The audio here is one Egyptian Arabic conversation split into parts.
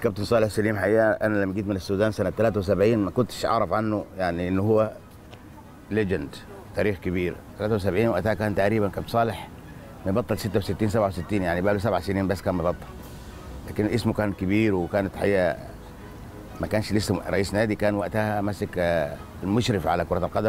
الكابتن صالح سليم حقيقه انا لما جيت من السودان سنه 73 ما كنتش اعرف عنه يعني ان هو ليجند تاريخ كبير 73 وقتها كان تقريبا كابتن صالح مبطل 66 67 يعني بقى له سبع سنين بس كان مبطل لكن اسمه كان كبير وكانت حقيقه ما كانش لسه رئيس نادي كان وقتها ماسك آه، المشرف على كره القدم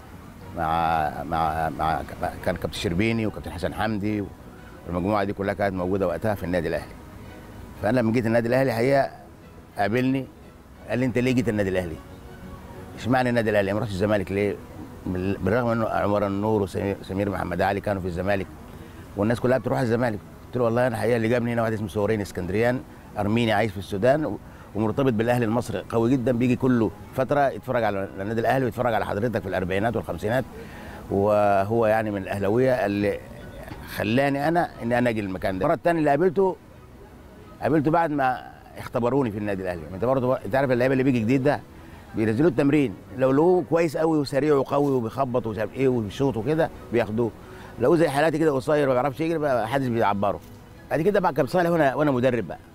مع مع مع كان كابتن شربيني وكابتن حسن حمدي والمجموعه دي كلها كانت موجوده وقتها في النادي الاهلي فانا لما جيت النادي الاهلي حقيقه قابلني قال لي انت ليه جيت النادي الاهلي؟ اشمعنى النادي الاهلي؟ ما رحتش الزمالك ليه؟ بال- بالرغم انه عمر النور وسمير محمد علي كانوا في الزمالك والناس كلها بتروح الزمالك قلت له والله انا حقيقه اللي جابني هنا واحد اسمه سورين اسكندريان ارميني عايش في السودان و- ومرتبط بالاهلي المصري قوي جدا بيجي كله فتره يتفرج على النادي الاهلي ويتفرج على حضرتك في الاربعينات والخمسينات وهو يعني من الاهلاويه اللي خلاني انا ان انا اجي المكان ده المره الثانيه اللي قابلته قابلته بعد ما اختبروني في النادي الاهلي انت برضه انت عارف اللعيبه اللي بيجي جديد ده بينزلوه التمرين لو لقوه كويس قوي وسريع وقوي وبيخبط ومش عارف ايه وبيشوط وكده بياخدوه لو زي حالاتي كده قصير ما بيعرفش يجري بقى حدش بيعبره بعد كده بقى كابتن صالح وانا وانا مدرب بقى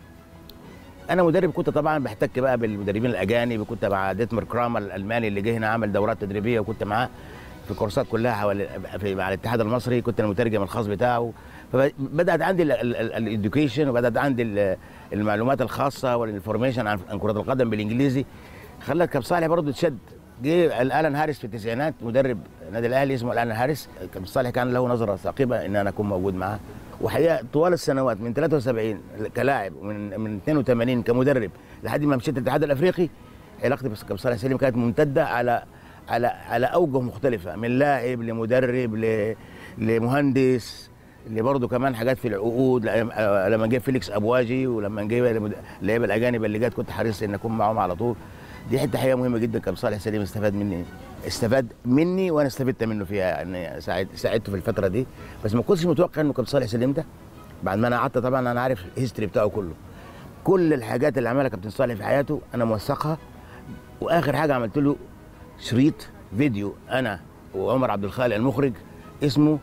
انا مدرب كنت طبعا بحتك بقى بالمدربين الاجانب وكنت مع ديتمر كرامر الالماني اللي جه هنا عمل دورات تدريبيه وكنت معاه في الكورسات كلها حوالي في مع الاتحاد المصري كنت المترجم الخاص بتاعه فبدات عندي الاديوكيشن وبدات عندي ال- المعلومات الخاصه والانفورميشن عن عن كره القدم بالانجليزي خلت كاب صالح برضه تشد جه الالان هاريس في التسعينات مدرب النادي الاهلي اسمه الالان هاريس كاب صالح كان له نظره ثاقبه ان انا اكون موجود معاه وحقيقه طوال السنوات من 73 كلاعب ومن من 82 كمدرب لحد ما مشيت الاتحاد الافريقي علاقتي بكاب صالح سليم كانت ممتده على على على اوجه مختلفه من لاعب لمدرب ل- لمهندس اللي برضه كمان حاجات في العقود لما لما جه فيليكس ابواجي ولما جه اللعيبه الاجانب اللي جت كنت حريص ان اكون معاهم على طول دي حته حقيقه مهمه جدا كان صالح سليم استفاد مني استفاد مني وانا استفدت منه فيها يعني ساعد ساعدته في الفتره دي بس ما كنتش متوقع انه كان صالح سليم ده بعد ما انا قعدت طبعا انا عارف الهيستوري بتاعه كله كل الحاجات اللي عملها كابتن صالح في حياته انا موثقها واخر حاجه عملت له شريط فيديو انا وعمر عبد الخالق المخرج اسمه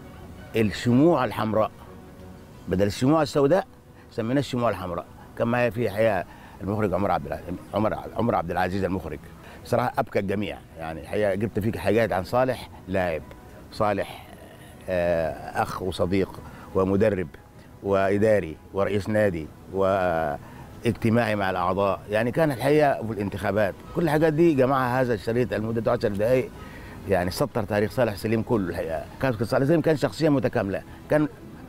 الشموع الحمراء بدل الشموع السوداء سميناه الشموع الحمراء كان معايا فيه حقيقه المخرج عمر عبد العزيز عمر عمر عبد العزيز المخرج صراحه ابكى الجميع يعني الحقيقه جبت فيه حاجات عن صالح لاعب صالح آه، اخ وصديق ومدرب واداري ورئيس نادي واجتماعي مع الاعضاء يعني كان الحقيقه في الانتخابات كل الحاجات دي جمعها هذا الشريط المدة 10 دقائق يعني سطر تاريخ صالح سليم كله الحقيقه كان صالح سليم كان شخصيه متكامله كان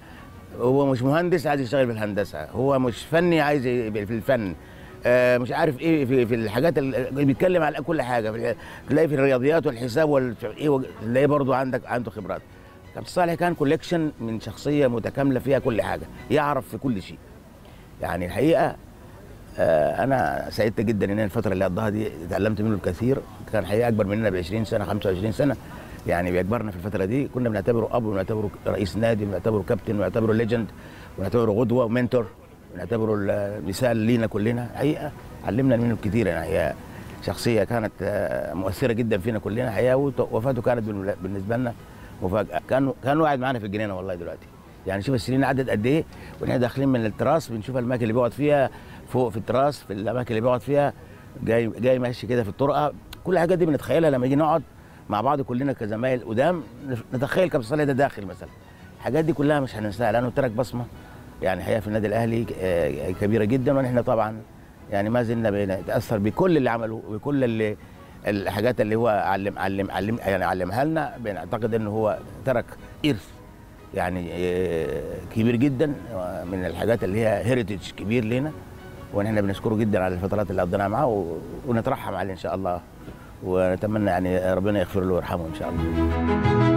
هو مش مهندس عايز يشتغل في الهندسه هو مش فني عايز ي- في الفن آه، مش عارف ايه في, في الحاجات اللي بيتكلم على كل حاجه في- تلاقي في الرياضيات والحساب وال ايه تلاقي برضه عندك عنده خبرات كابتن صالح كان كوليكشن من شخصيه متكامله فيها كل حاجه يعرف في كل شيء يعني الحقيقه آه، انا سعدت جدا ان أنا الفتره اللي قضاها دي اتعلمت منه الكثير كان حقيقه اكبر مننا ب 20 سنه 25 سنه يعني بيكبرنا في الفتره دي كنا بنعتبره اب ونعتبره رئيس نادي ونعتبره كابتن ونعتبره ليجند ونعتبره قدوه ومنتور ونعتبره المثال لينا كلنا حقيقه علمنا منه كثير يعني هي شخصيه كانت آه، مؤثره جدا فينا كلنا حقيقه وت- وفاته كانت بالن- بالنسبه لنا مفاجاه كان كان قاعد معانا في الجنينه والله دلوقتي يعني شوف السنين عدت قد ايه واحنا داخلين من التراس بنشوف الاماكن اللي بيقعد فيها فوق في التراس في الاماكن اللي بيقعد فيها جاي جاي ماشي كده في الطرقه كل الحاجات دي بنتخيلها لما نيجي نقعد مع بعض كلنا كزمايل قدام نتخيل كابتن صالح ده داخل مثلا الحاجات دي كلها مش هننساها لانه ترك بصمه يعني حقيقه في النادي الاهلي آه، كبيره جدا ونحن طبعا يعني ما زلنا بنتاثر بكل اللي عمله وبكل اللي الحاجات اللي هو علم علم علم يعني علمها لنا بنعتقد انه هو ترك ارث يعني آه، كبير جدا آه، من الحاجات اللي هي هيريتج كبير لنا ونحن بنشكره جدا على الفترات اللي قضيناها معاه و- ونترحم عليه ان شاء الله ونتمنى يعني ربنا يغفر له ويرحمه ان شاء الله